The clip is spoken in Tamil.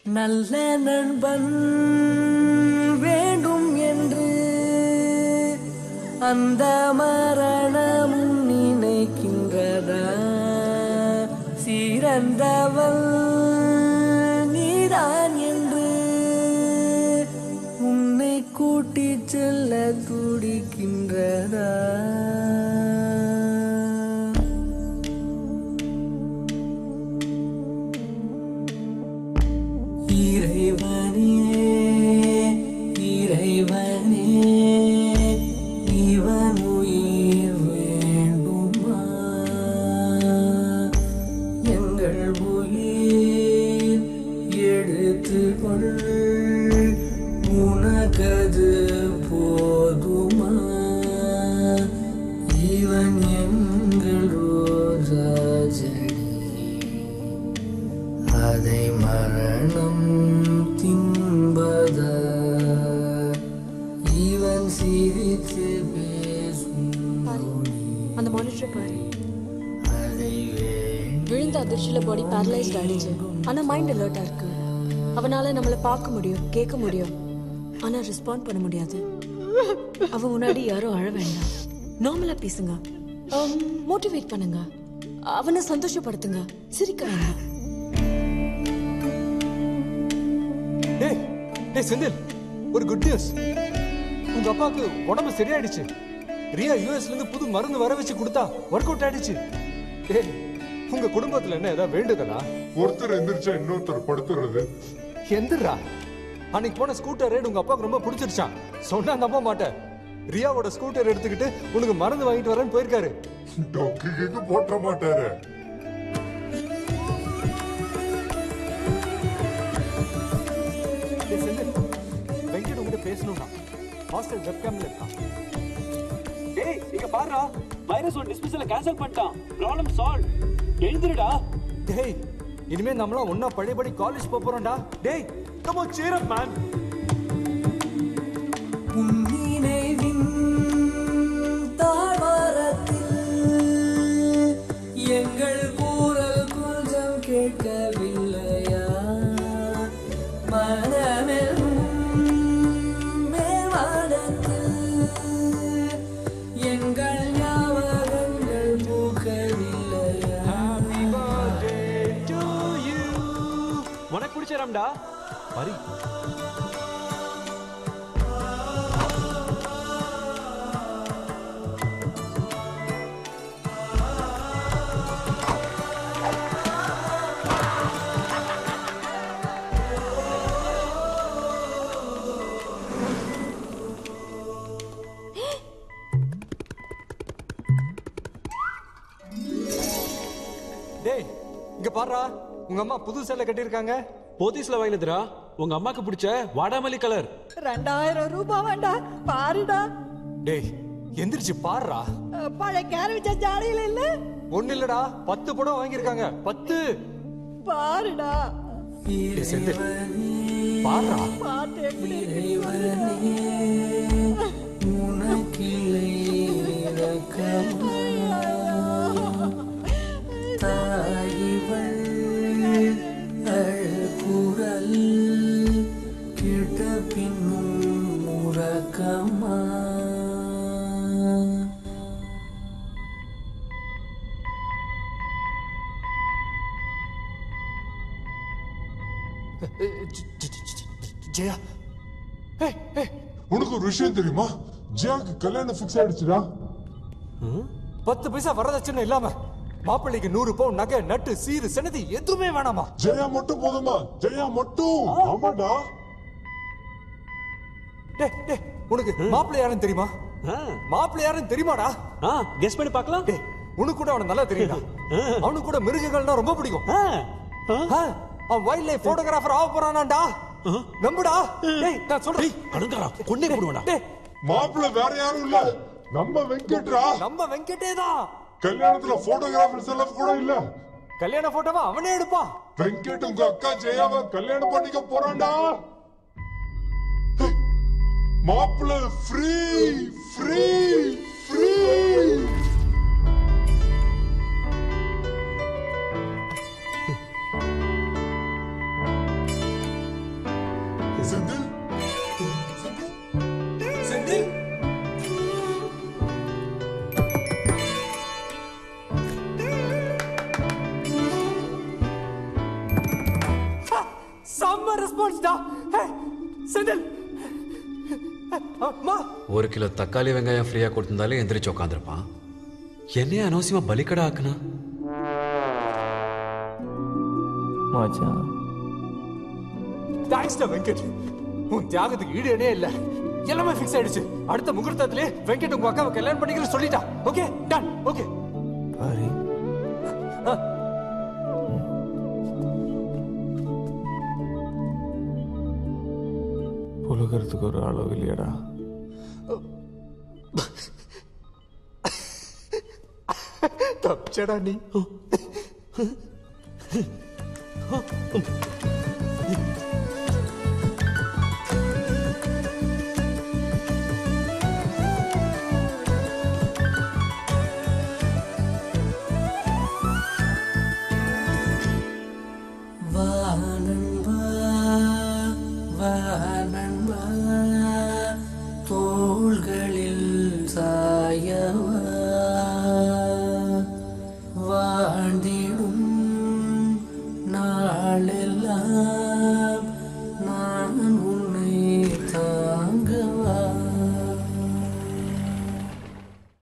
நல்ல நண்பன் வேண்டும் என்று அந்த மரணமும் நினைக்கின்றதா சிறந்தவள் நீதான் என்று உன்னை கூட்டிச் செல்ல துடிக்கின்றதா இறைவனே இறைவனே இவன் உயிர் வேண்டுமா எங்கள் உயிர் எடுத்துக்கொள் உனக்கது போதுமா இவன் எங்கள் ரோஜா செடி அதை மரணம் தின்பதா இவன் சிரித்து பேசும் மொழி அந்த மானிட்டரை பாரு அதை வேண்டும் விழுந்த அதிர்ச்சியில பாடி பேரலைஸ்ட் ஆயிடுச்சு ஆனா மைண்ட் அலர்ட்டா இருக்கு அவனால நம்மள பார்க்க முடியும் கேட்க முடியும் ஆனா ரெஸ்பாண்ட் பண்ண முடியாது அவன் முன்னாடி யாரும் அழ வேண்டாம் நார்மலா பேசுங்க மோட்டிவேட் பண்ணுங்க அவனை சந்தோஷப்படுத்துங்க சிரிக்க வேண்டாம் டேய் டேய் செந்தில் ஒரு குட் நியூஸ் உங்க அப்பாவுக்கு உடம்பு சரியாயிடுச்சு ரியா யூஎஸ்ல இருந்து புது மருந்து வர வச்சு கொடுத்தா ஒர்க் அவுட் ஆயிடுச்சு டேய் உங்க குடும்பத்துல என்ன ஏதாவது வேண்டுதலா ஒருத்தர் எந்திரிச்சா இன்னொருத்தர் படுத்துறது எந்திரா அன்னைக்கு போன ஸ்கூட்டர் ரைடு உங்க அப்பாவுக்கு ரொம்ப பிடிச்சிருச்சான் சொன்னா நம்ப மாட்டேன் ரியாவோட ஸ்கூட்டர் எடுத்துக்கிட்டு உனக்கு மருந்து வாங்கிட்டு வரேன்னு போயிருக்காரு டொக்கு கிக்கு போட்ட மாட்டாரு டேய் செந்தில் வெங்கட் உங்ககிட்ட பேசணும்னா ஹாஸ்டல் வெப்கேம்ல இருக்கான் டேய் இங்க பாருடா வைரஸ் ஒரு டிஸ்மிஸல கேன்சல் பண்ணிட்டான் ப்ராப்ளம் சால்வ் எழுந்துருடா டேய் இனிமே நம்மளாம் ஒன்னா பழையபடி காலேஜ் போப் போறோம்டா டேய் come on cheer up man உன் நினைவின் தாழ்வாரத்தில் எங்கள் கூறல் கொஞ்சம் கேட்கவில்லையா மனமெனும் மேல்வானத்தில் எங்கள் ஞாபகங்கள் பூக்கவில்லையா to you உனக்கு பிடிச்சராம்டா பரி டேய் இங்க பாருடா உங்க அம்மா புது சேலை கட்டியிருக்காங்க போத்தீஸ்ல வாங்கினதுடா உங்க அம்மாக்கு பிடிச்ச வாடாமல்லி கலர் ரெண்டாயிரம் ரூபாய் வேண்டாம் பாருடா டேய் எந்திரிச்சு பாருடா அஹ், பழைய கேரவிச்ச ஜாடியில இல்ல ஒண்ணு இல்லடா பத்து படம் வாங்கியிருக்காங்க பத்து பாருடா டேய் செந்தில் பாருடா பாட்டு எப்படி இருக்கு? உனக்கில்லை இறக்கமா தாயிவள் அழகுரல் கேட்ட பின்னும் உறக்கமா ஜெயா உனக்கு ஒரு விஷயம் தெரியுமா ஜியாக்கு கல்யாணம் ஃபிக்ஸ் ஆயிடுச்சுடா பத்து பைசா வரதட்சணை இல்லாம மாப்பிள்ளைக்கு நூறு பவுன் நகை நட்டு சீரு செனதி எதுவுமே வேணாமா ஜெயா மட்டும் போதுமா ஜெயா மட்டும் ஆமாடா டேய் டேய் உனக்கு மாப்பிள்ளை யாருன்னு தெரியுமா மாப்பிள்ளை யாருன்னு தெரியுமாடா ஆ கெஸ் பண்ணி பார்க்கலாம் டேய் உனக்கு கூட அவன நல்லா தெரியும்டா அவனுக்கு கூட மிருகங்கள்னா ரொம்ப பிடிக்கும் ஆ, ஆ. ஆ, அவன் வைல்ட் லைஃப் போட்டோகிராஃபர் ஆக போறானாடா நம்புடா டேய் நான் சொல்றேன் அழுங்காரா கொண்டே போடுவாடா டேய் மாப்பிள்ள வேற யாரும் இல்ல நம்ம வெங்கட்ரா நம்ம வெங்கடே தான் கல்யாணத்துல போட்டோகிராஃபர் செலவு கூட இல்ல கல்யாண போட்டோவா அவனே எடுப்பான் வெங்கட் உங்க அக்கா ஜெயாவை கல்யாணம் பண்ணிக்க போறான்டா மாப்பிள்ள free free free Senthil Senthil செம்ம ரெஸ்பான்ஸ்டா செந்தில் அம்மா ஒரு கிலோ தக்காளி வெங்காயம் ஃப்ரீயாக கொடுத்திருந்தாலே எந்திரிச்சு உட்காந்துருப்பான் என்னைய அனவசியமா பலிக்கடா ஆக்குனா மச்சான் தேங்க்ஸ்டா வெங்கட் உன் தியாகத்துக்கு ஈடு இணையே இல்ல எல்லாமே ஃபிக்ஸ் ஆயிடுச்சு அடுத்த முகூர்த்தத்திலே வெங்கட் உங்க அக்காவை கல்யாணம் பண்ணிக்கிற சொல்லிட்டா ஓகே டன் ஓகே பாரு புழுகிறதுக்கு ஒரு அளவு இல்லையாடா தப்பிச்சடா நீ வா நண்பா வா நண்பா தோள்களில் சாயவா வாழ்ந்திடும் நாளெல்லாம்